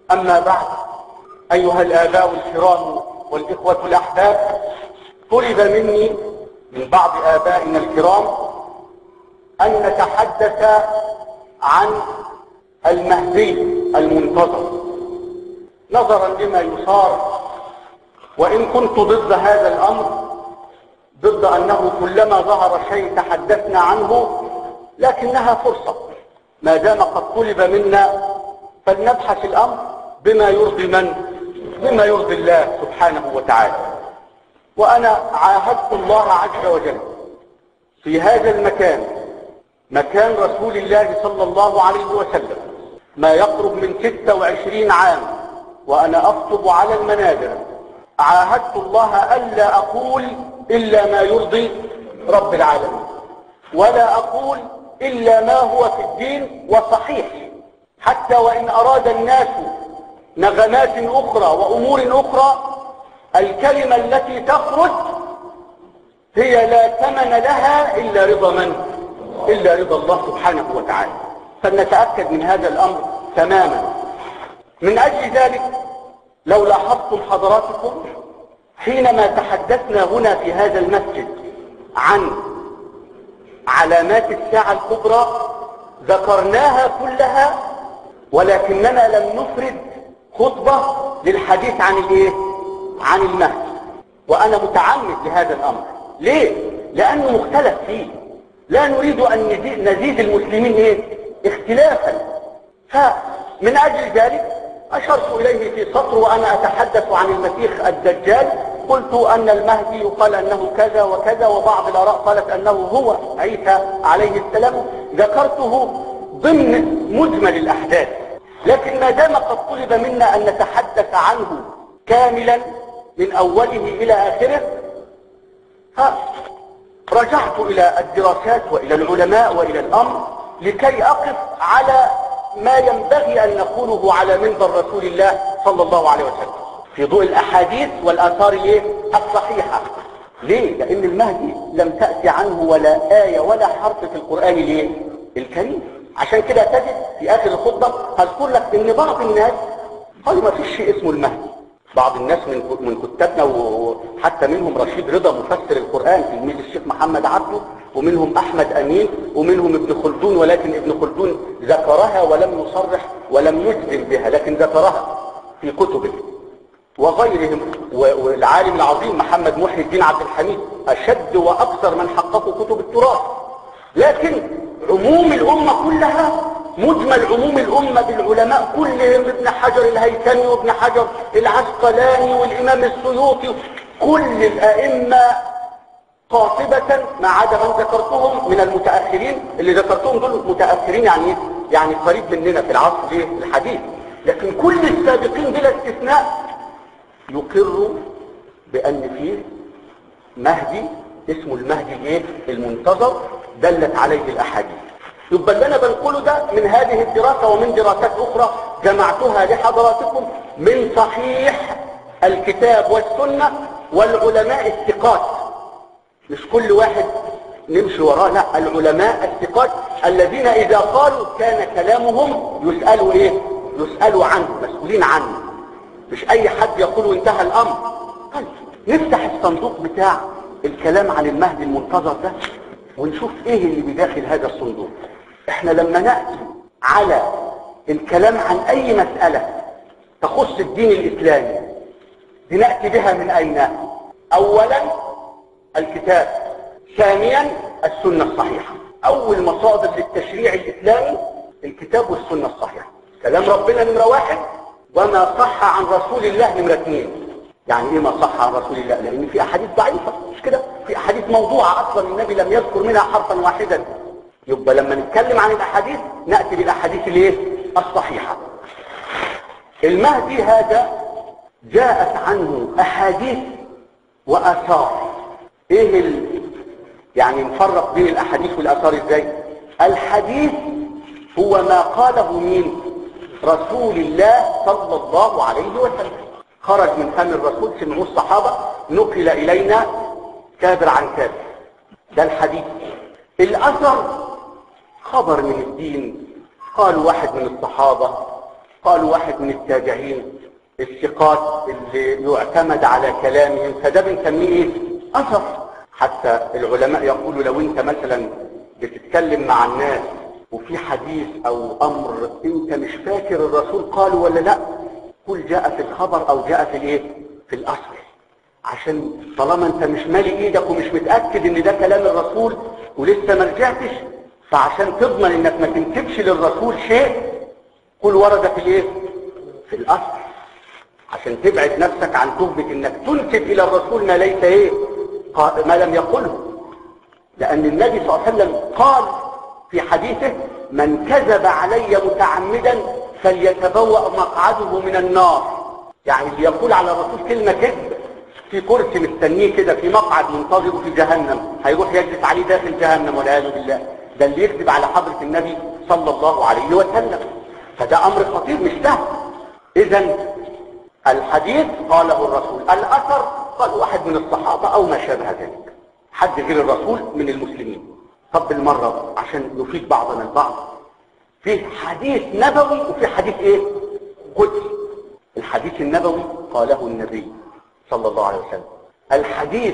أما بعد أيها الآباء الكرام والإخوة الأحباب طلب مني من بعض آبائنا الكرام أن نتحدث عن المهدي المنتظر نظرا لما يصار وإن كنت ضد هذا الأمر ضد أنه كلما ظهر شيء تحدثنا عنه لكنها فرصة ما دام قد طلب منا فلنبحث الأمر بما يرضي من بما يرضي الله سبحانه وتعالى وأنا عاهدت الله عز وجل في هذا المكان مكان رسول الله صلى الله عليه وسلم ما يقرب من 26 عام وأنا أخطب على المنابر عاهدت الله ألا أقول إلا ما يرضي رب العالمين ولا أقول إلا ما هو في الدين وصحيح حتى وإن أراد الناس نغمات أخرى وأمور أخرى الكلمة التي تخرج هي لا ثمن لها إلا رضا من؟ إلا رضا الله سبحانه وتعالى فلنتأكد من هذا الأمر تماما من أجل ذلك لو لاحظتم حضراتكم حينما تحدثنا هنا في هذا المسجد عن علامات الساعة الكبرى ذكرناها كلها ولكننا لم نفرد خطبة للحديث عن الايه عن المهد وانا متعمد لهذا الامر ليه لانه مختلف فيه لا نريد ان نزيد المسلمين ايه اختلافا فمن اجل ذلك اشرت اليه في سطر وانا اتحدث عن المسيح الدجال قلت ان المهدي يقال انه كذا وكذا وبعض الاراء قالت انه هو عيسى عليه السلام ذكرته ضمن مجمل الاحداث لكن ما دام قد طلب منا ان نتحدث عنه كاملا من اوله الى اخره فرجعت الى الدراسات والى العلماء والى الامر لكي اقف على ما ينبغي ان نقوله على منبر رسول الله صلى الله عليه وسلم في ضوء الاحاديث والاثار الايه الصحيحه ليه لان المهدي لم تاتي عنه ولا ايه ولا حرف في القران الايه الكريم عشان كده تجد في اخر الخطبه هذكر لك ان بعض الناس قالوا ما فيش شيء اسمه المهدي بعض الناس من من كتابنا وحتى منهم رشيد رضا مفسر القران تلميذ الشيخ محمد عبده ومنهم احمد امين ومنهم ابن خلدون ولكن ابن خلدون ذكرها ولم يصرح ولم يجزم بها لكن ذكرها في كتبه وغيرهم والعالم العظيم محمد محي الدين عبد الحميد اشد واكثر من حققوا كتب التراث لكن عموم الامه كلها مجمل عموم الامه بالعلماء كلهم ابن حجر الهيثمي وابن حجر العسقلاني والامام السيوطي كل الائمه قاطبة ما عدا من ذكرتهم من المتأخرين اللي ذكرتهم دول متأخرين يعني يعني قريب مننا في العصر الحديث لكن كل السابقين بلا استثناء يقروا بأن فيه مهدي اسمه المهدي الايه المنتظر دلت عليه الأحاديث يبقى اللي انا بنقوله ده من هذه الدراسة ومن دراسات أخرى جمعتها لحضراتكم من صحيح الكتاب والسنة والعلماء الثقات مش كل واحد نمشي وراه لا العلماء الثقات الذين إذا قالوا كان كلامهم يسألوا إيه يسألوا عنه مسؤولين عنه مش أي حد يقول انتهى الأمر طيب نفتح الصندوق بتاع الكلام عن المهدي المنتظر ده ونشوف ايه اللي بداخل هذا الصندوق احنا لما نأتي على الكلام عن اي مسألة تخص الدين الاسلامي بنأتي بها من اين اولا الكتاب ثانيا السنة الصحيحة اول مصادر للتشريع الاسلامي الكتاب والسنة الصحيحة كلام ربنا نمرة واحد وما صح عن رسول الله نمرة اثنين يعني ايه ما صح عن رسول الله لان في احاديث ضعيفة مش كده في احاديث موضوعة اصلا النبي لم يذكر منها حرفا واحدا يبقى لما نتكلم عن الاحاديث نأتي بالاحاديث الايه الصحيحة المهدي هذا جاءت عنه احاديث واثار ايه ال... يعني نفرق بين الاحاديث والاثار ازاي الحديث هو ما قاله مين رسول الله صلى الله عليه وسلم خرج من فم الرسول سمعوه الصحابة نقل إلينا كابر عن كابر ده الحديث الأثر خبر من الدين قال واحد من الصحابة قالوا واحد من التابعين الثقات اللي يعتمد على كلامهم فده بنسميه ايه اثر حتى العلماء يقولوا لو انت مثلا بتتكلم مع الناس وفي حديث او امر انت مش فاكر الرسول قال ولا لا قل جاء في الخبر او جاء في الايه في الاصل عشان طالما انت مش مالي ايدك ومش متاكد ان ده كلام الرسول ولسه ما رجعتش فعشان تضمن انك ما تنسبش للرسول شيء قل ورد في الايه في الاصل عشان تبعد نفسك عن تهمه انك تنسب الى الرسول ما ليس ايه ما لم يقله لان النبي صلى الله عليه وسلم قال في حديثه من كذب علي متعمدا فليتبوأ مقعده من النار يعني اللي يقول على الرسول كلمة كذب في كرسي مستنيه كده في مقعد منتظره في جهنم هيروح يجلس عليه داخل جهنم والعياذ بالله ده اللي يكذب على حضرة النبي صلى الله عليه وسلم فده امر خطير مش سهل اذا الحديث قاله الرسول الاثر قال واحد من الصحابة او ما شابه ذلك حد غير الرسول من المسلمين طب بالمرة عشان نفيد بعضنا البعض في حديث نبوي وفي حديث ايه قدسي الحديث النبوي قاله النبي صلى الله عليه وسلم الحديث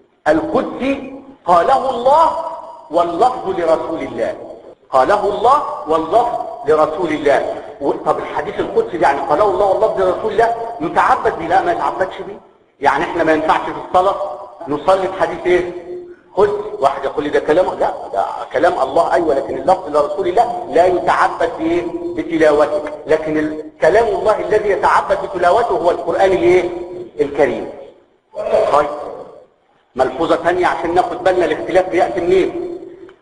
القدسي قاله الله واللفظ لرسول الله قاله الله واللفظ لرسول الله طب الحديث القدسي ده يعني قاله الله واللفظ لرسول الله يتعبد بيه لا ما يتعبدش بيه يعني احنا ما ينفعش في الصلاة نصلي بحديث ايه قدس واحد يقول لي ده كلام لا ده كلام الله ايوه لكن اللفظ لرسول الله لا يتعبد بايه بتلاوته لكن كلام الله الذي يتعبد بتلاوته هو القران الايه الكريم طيب ملحوظه ثانيه عشان ناخد بالنا الاختلاف بياتي منين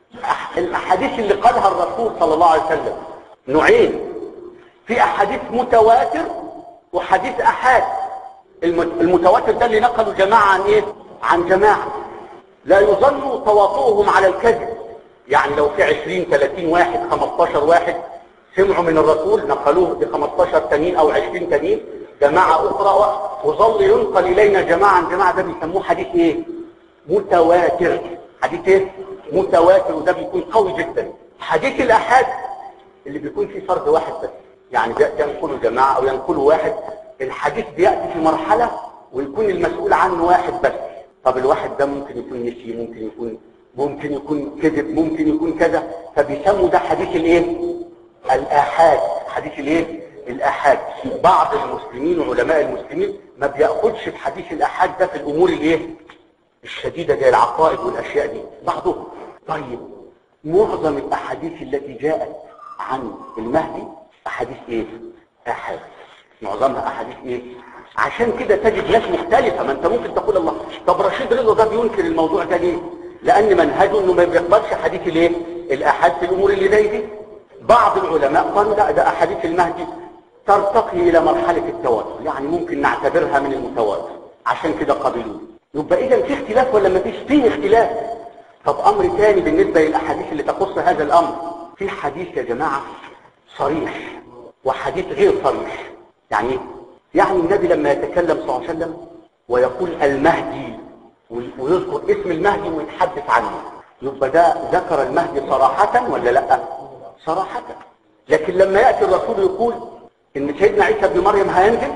الاحاديث اللي قالها الرسول صلى الله عليه وسلم نوعين في احاديث متواتر وحديث احاد المتواتر ده اللي نقلوا جماعه عن ايه عن جماعه لا يظن تواطؤهم على الكذب يعني لو في 20 30 واحد 15 واحد سمعوا من الرسول نقلوه ب 15 تانيين او 20 تانيين جماعة اخرى وظل ينقل الينا جماعة عن جماعة ده بيسموه حديث ايه متواتر حديث ايه متواتر وده بيكون قوي جدا حديث الاحاد اللي بيكون فيه فرد واحد بس يعني ده ينقله جماعة او ينقله واحد الحديث بيأتي في مرحلة ويكون المسؤول عنه واحد بس طب الواحد ده ممكن يكون نسي ممكن يكون ممكن يكون كذب ممكن يكون كذا فبيسموا ده حديث الايه الاحاد حديث الايه الاحاد بعض المسلمين وعلماء المسلمين ما بياخدش في حديث الاحاد ده في الامور الايه الشديده زي العقائد والاشياء دي بعضهم طيب معظم الاحاديث التي جاءت عن المهدي احاديث ايه احاد معظمها احاديث ايه عشان كده تجد ناس مختلفة ما انت ممكن تقول الله طب رشيد رضا ده بينكر الموضوع ده ليه لان منهجه انه ما بيقبلش حديث الايه الاحاد في الامور اللي زي دي بعض العلماء قالوا لا ده احاديث المهدي ترتقي الى مرحلة التواتر يعني ممكن نعتبرها من المتواتر عشان كده قبلوه يبقى اذا في اختلاف ولا ما فيش فيه اختلاف طب امر ثاني بالنسبة للاحاديث اللي تخص هذا الامر في حديث يا جماعة صريح وحديث غير صريح يعني ايه يعني النبي لما يتكلم صلى الله عليه وسلم ويقول المهدي ويذكر اسم المهدي ويتحدث عنه يبقى ده ذكر المهدي صراحة ولا لا صراحة لكن لما يأتي الرسول يقول ان سيدنا عيسى بن مريم هينزل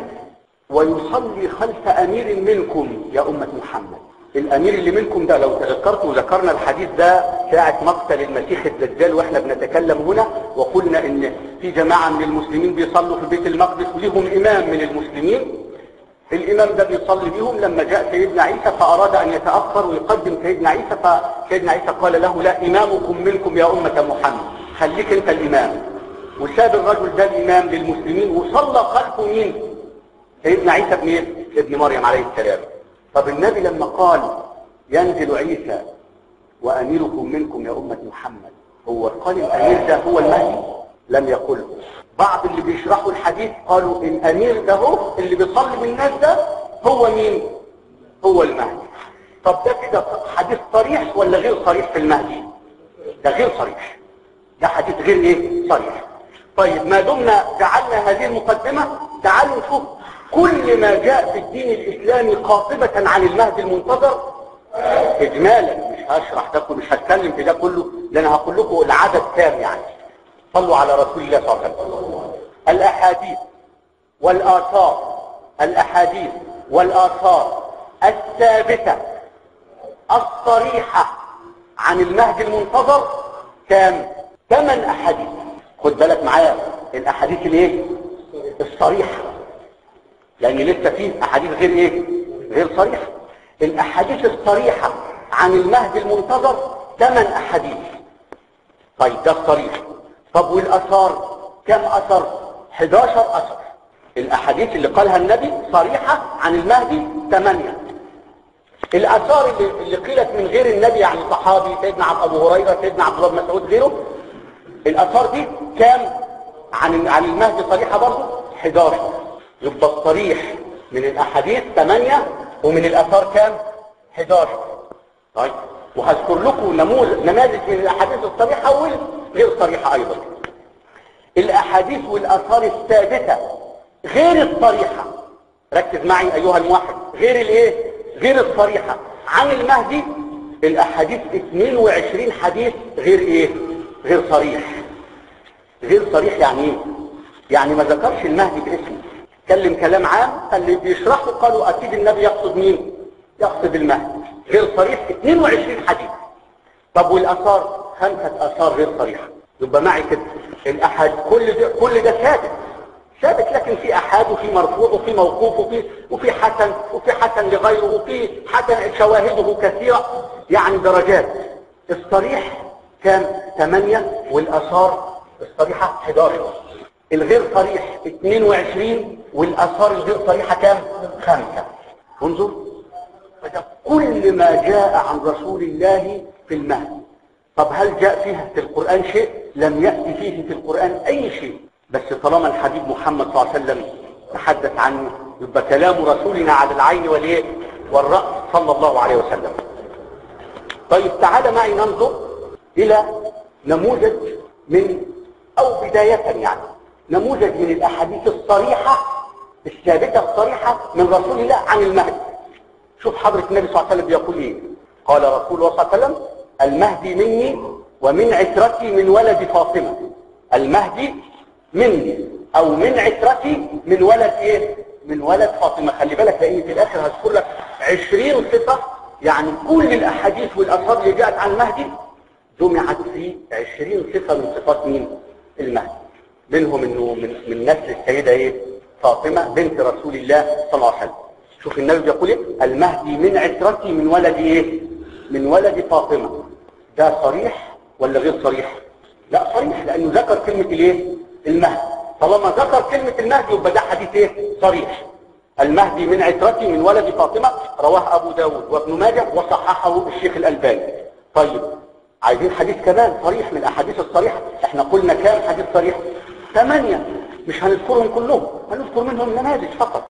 ويصلي خلف امير منكم يا امة محمد الامير اللي منكم ده لو تذكرتوا وذكرنا الحديث ده ساعة مقتل المسيح الدجال واحنا بنتكلم هنا وقلنا ان في جماعة من المسلمين بيصلوا في بيت المقدس وليهم امام من المسلمين الامام ده بيصلي بيهم لما جاء سيدنا عيسى فاراد ان يتأخر ويقدم سيدنا عيسى فسيدنا عيسى قال له لا امامكم منكم يا امة محمد خليك انت الامام وساب الرجل ده الامام للمسلمين وصلى خلفه مين سيدنا عيسى بن ايه ابن مريم عليه السلام طب النبي لما قال ينزل عيسى وأميركم منكم يا أمة محمد هو قال الأمير ده هو المهدي لم يقله بعض اللي بيشرحوا الحديث قالوا الأمير ده هو اللي بيصلي بالناس ده هو مين هو المهدي طب ده كده حديث صريح ولا غير صريح في المهدي ده غير صريح ده حديث غير ايه صريح طيب ما دمنا جعلنا هذه المقدمة تعالوا نشوف كل ما جاء في الدين الإسلامي قاطبة عن المهدي المنتظر إجمالا مش هشرح ده كله مش هتكلم في ده كله لأن هقول لكم العدد كام يعني صلوا على رسول الله صلى الله عليه وسلم الأحاديث والآثار الأحاديث والآثار الثابتة الصريحة عن المهدي المنتظر كام؟ ثمان أحاديث خد بالك معايا الأحاديث الايه؟ الصريحة لأن لسه في أحاديث غير ايه؟ غير صريحة الأحاديث الصريحة عن المهدي المنتظر ثمان أحاديث طيب ده الصريح طب والأثار كم أثر 11 أثر الأحاديث اللي قالها النبي صريحة عن المهدي ثمانية الآثار اللي, اللي قيلت من غير النبي يعني صحابي سيدنا عبد أبو هريرة سيدنا عبد الله بن مسعود غيره الآثار دي كام عن عن المهدي صريحة برضه 11 يبقى الصريح من الأحاديث 8 ومن الآثار كام 11 طيب وهذكر لكم نموذج نماذج من الاحاديث الصريحه والغير صريحه ايضا الاحاديث والاثار الثابته غير الصريحه ركز معي ايها الموحد غير الايه غير الصريحه عن المهدي الاحاديث 22 حديث غير ايه غير صريح غير صريح يعني ايه يعني ما ذكرش المهدي باسمه اتكلم كلام عام فاللي بيشرحوا قالوا اكيد النبي يقصد مين يقصد المهدي غير صريح 22 حديث طب والاثار خمسه اثار غير صريحه يبقى معي كده الاحاد كل ده كل ده ثابت ثابت لكن في احاد وفي مرفوع وفي موقوف وفي وفي حسن وفي حسن لغيره وفي حسن شواهده كثيره يعني درجات الصريح كان 8 والاثار الصريحه 11 الغير صريح 22 والاثار الغير صريحه كام 5 انظر فده كل ما جاء عن رسول الله في المهد طب هل جاء فيها في القرآن شيء لم يأتي فيه في القرآن أي شيء بس طالما الحبيب محمد صلى الله عليه وسلم تحدث عنه يبقى كلام رسولنا على العين والإيه والرأس صلى الله عليه وسلم طيب تعال معي ننظر إلى نموذج من أو بداية يعني نموذج من الأحاديث الصريحة الثابتة الصريحة من رسول الله عن المهدي شوف حضرة النبي صلى الله عليه وسلم بيقول ايه قال رسول الله صلى الله عليه وسلم المهدي مني ومن عترتي من ولد فاطمة المهدي مني او من عترتي من ولد ايه من ولد فاطمة خلي بالك لان في الاخر هذكر لك 20 صفة يعني كل الاحاديث والاثار اللي جاءت عن المهدي جمعت في 20 صفة من صفات مين المهدي منهم انه من, من نسل السيدة ايه فاطمة بنت رسول الله صلى الله عليه وسلم شوف النبي بيقول ايه المهدي من عترتي من ولد ايه من ولد فاطمه ده صريح ولا غير صريح لا صريح لانه ذكر كلمه الايه المهدي طالما ذكر كلمه المهدي يبقى ده حديث ايه صريح المهدي من عترتي من ولد فاطمه رواه ابو داود وابن ماجه وصححه الشيخ الالباني طيب عايزين حديث كمان صريح من الاحاديث الصريحه احنا قلنا كام حديث صريح ثمانيه مش هنذكرهم كلهم هنذكر منهم نماذج فقط